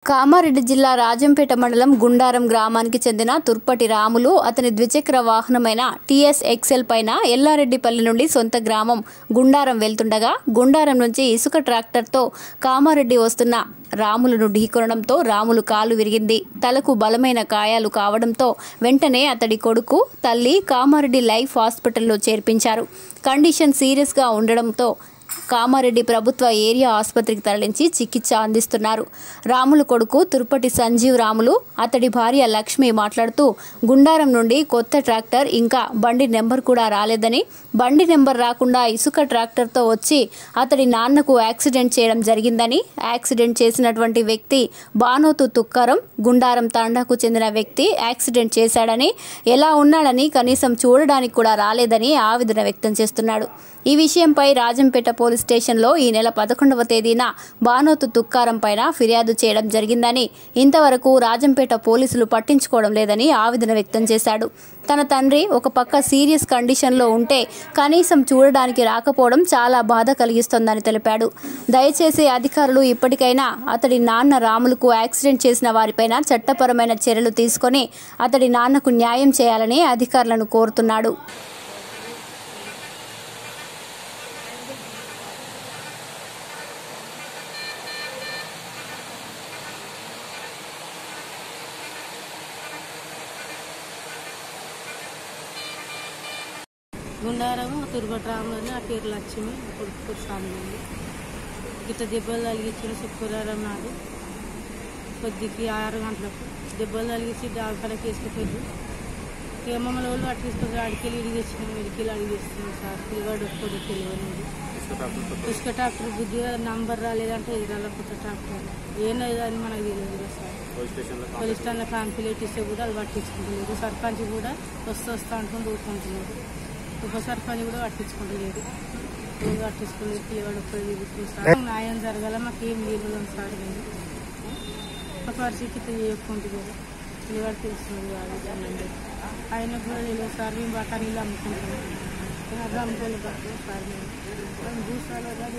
కామారెడ్డి జిల్లా రాజంపేట మండలం గుండారం గ్రామానికి చెందిన తుర్పటి రాములు అతని ద్విచక్ర వాహనమైన టీఎస్ ఎక్సెల్ పైన ఎల్లారెడ్డిపల్లి నుండి సొంత గ్రామం గుండారం వెళ్తుండగా గుండారం నుంచి ఇసుక ట్రాక్టర్తో కామారెడ్డి వస్తున్న రాములను ఢీకొనడంతో రాములు కాలు విరిగింది తలకు బలమైన గాయాలు కావడంతో వెంటనే అతడి కొడుకు తల్లి కామారెడ్డి లైఫ్ హాస్పిటల్లో చేర్పించారు కండిషన్ సీరియస్గా ఉండడంతో కామారెడ్డి ప్రభుత్వ ఏరియా ఆసుపత్రికి తరలించి చికిత్స అందిస్తున్నారు రాములు కొడుకు తుర్పటి సంజీవ్ రాములు అతడి భార్య లక్ష్మి మాట్లాడుతూ గుండారం నుండి కొత్త ట్రాక్టర్ ఇంకా బండి నెంబర్ కూడా రాలేదని బండి నెంబర్ రాకుండా ఇసుక ట్రాక్టర్తో వచ్చి అతడి నాన్నకు యాక్సిడెంట్ చేయడం జరిగిందని యాక్సిడెంట్ చేసినటువంటి వ్యక్తి బానోతు తుక్కారం గుండారం తాండాకు చెందిన వ్యక్తి యాక్సిడెంట్ చేశాడని ఎలా ఉన్నాడని కనీసం చూడడానికి కూడా రాలేదని ఆవేదన వ్యక్తం చేస్తున్నాడు ఈ విషయంపై రాజంపేట పోలీస్ స్టేషన్లో ఈ నెల పదకొండవ తేదీన బానోతు తుక్కారం పైన ఫిర్యాదు చేయడం జరిగిందని ఇంతవరకు రాజంపేట పోలీసులు పట్టించుకోవడం లేదని ఆవేదన వ్యక్తం చేశాడు తన తండ్రి ఒక పక్క సీరియస్ కండిషన్లో ఉంటే కనీసం చూడడానికి రాకపోవడం చాలా బాధ కలిగిస్తోందని తెలిపాడు దయచేసి అధికారులు ఇప్పటికైనా అతడి నాన్న రాములకు యాక్సిడెంట్ చేసిన వారిపైన చట్టపరమైన చర్యలు తీసుకొని అతడి నాన్నకు న్యాయం చేయాలని అధికారులను కోరుతున్నాడు గుండారం తుర్బటి రాములని ఆ పేరు లక్ష్మి కొడుకు స్వామి ఇట్లా దెబ్బలు తగిలించిన శుక్రవారం నాడు కొద్దికి ఆరు గంటలకు దెబ్బలు తగిలించి డాక్టర్కి వేసుకుపోయి ఇక మమ్మల్ని వాళ్ళు అటు తీసుకొని అడికెళ్ళి ఇడిగి తెచ్చినాం ఇడికెళ్ళి అడిగి తెచ్చినాం సార్ పిల్లవాడు ఒక్కడు తెలియదు ఇసుక ట్రాక్టర్ బుద్ధి నంబర్ రాలేదంటే ఇది రాలే కొత్త ట్రాక్టర్ ఏం లేదని మనకు తెలియదు కదా సార్ పోలీస్ స్టేషన్లో కాంప్లైంట్ ఇస్తే కూడా అది పట్టించుకుంటలేదు సర్పంచ్ కూడా వస్తూ వస్తా అంటుండు ఊరుకుంటున్నాడు ఉప సర్పంచ్ కూడా పట్టించుకుంటలేదు ఏం పట్టించుకోలేదు పిల్లవాడు ఒక్కడు తిరుగుతుంది సార్ న్యాయం జరగాల మాకు ఏం లేదు సార్ నేను ఒక పరిస్థితి చేయకుంటుంది కదా పిల్లవాడు తెలుస్తుంది కాదు దాన్ని ఆయన కూడా తెలియదు సార్ మేము బట్ట నీళ్ళు అమ్ముకుంటాం అది అమ్ముకోలేదు బట్టలు సార్ మేము మేము చూసాలో కాదు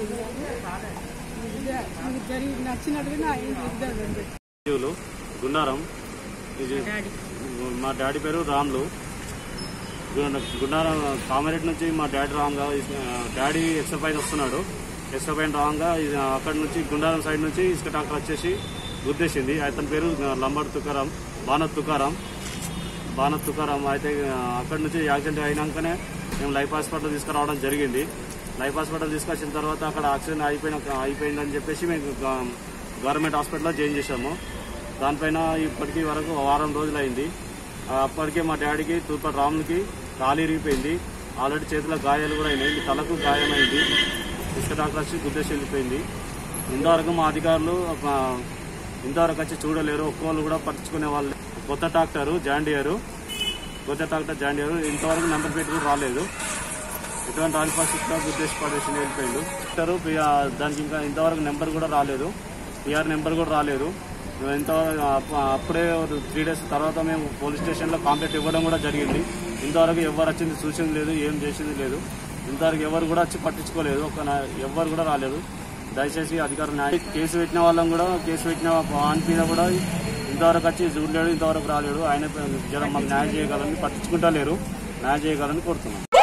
ఇది జరిగి నచ్చినట్టుగా ఆయన ఇద్దరు జీవులు గుండారం ఇది డాడీ మా డాడీ పేరు రాములు గు- గుండారం కామారెడ్డి నుంచి మా డాడీ రాంగా డాడీ ఎక్స్ట్రా పైన వస్తున్నాడు ఎక్స్ట్రా పైన రాంగా ఇది అక్కడ నుంచి గుండారం సైడ్ నుంచి ఇసుక ట్రాక్టర్ వచ్చేసి గుర్తేసింది అతని పేరు లంబాడు తుకారం బానత్ తుకారం బానత్ తుకారం అయితే అక్కడ నుంచి యాక్సిడెంట్ అయినాకనే మేము లైఫ్ హాస్పిటల్ తీసుకురావడం జరిగింది లైఫ్ హాస్పిటల్ తీసుకొచ్చిన తర్వాత అక్కడ యాక్సిడెంట్ అయిపోయిన అయిపోయిందని చెప్పేసి మేము గ- గవర్నమెంట్ హాస్పిటల్లో జాయిన్ చేశాము దానిపైన ఇప్పటికీ వరకు వారం రోజులు అయింది ఆ, అప్పటికే మా డాడీకి తూర్పటి రాములకి కాలు ఇరిగిపోయింది ఆల్రెడీ చేతిలో గాయాలు కూడా అయినాయి తలకు గాయమైంది ఇసుక డాక్టర్ వచ్చి గుద్దేసి వెళ్ళిపోయింది ఇంతవరకు మా అధికారులు ఒక ఇంతవరకు వచ్చి చూడలేరు ఒక్కోళ్ళు కూడా పట్టించుకునే వాళ్ళు కొత్త ట్రాక్టర్ జాండియరు కొత్త ట్రాక్టర్ జాండియరు ఇంతవరకు నెంబర్ ప్లేట్ కూడా రాలేదు ఎటువంటి రాని పరిస్థితిలో గుద్దేసి పడేసి వెళ్ళిపోయిండు ట్రాక్టర్ దానికి ఇంకా ఇంతవరకు నెంబర్ కూడా రాలేదు పిఆర్ నెంబర్ కూడా రాలేదు ఇంతవరకు అప్ప- అప్పుడే త్రీ డేస్ తర్వాత మేము పోలీస్ స్టేషన్లో కాంప్లైంట్ ఇవ్వడం కూడా జరిగింది ఇంతవరకు ఎవరు వచ్చింది చూసింది లేదు ఏం చేసింది లేదు ఇంతవరకు ఎవరు కూడా వచ్చి పట్టించుకోలేదు ఒక నా- ఎవరు కూడా రాలేదు దయచేసి అధికారులు న్యాయ కేసు పెట్టిన వాళ్ళం కూడా కేసు పెట్టిన అనిపిన కూడా ఇంతవరకు వచ్చి చూడలేడు ఇంతవరకు రాలేడు ఆయన జరం మాకు న్యాయం చేయగలని పట్టించుకుంటా లేరు న్యాయం చేయగలని కోరుతున్నాం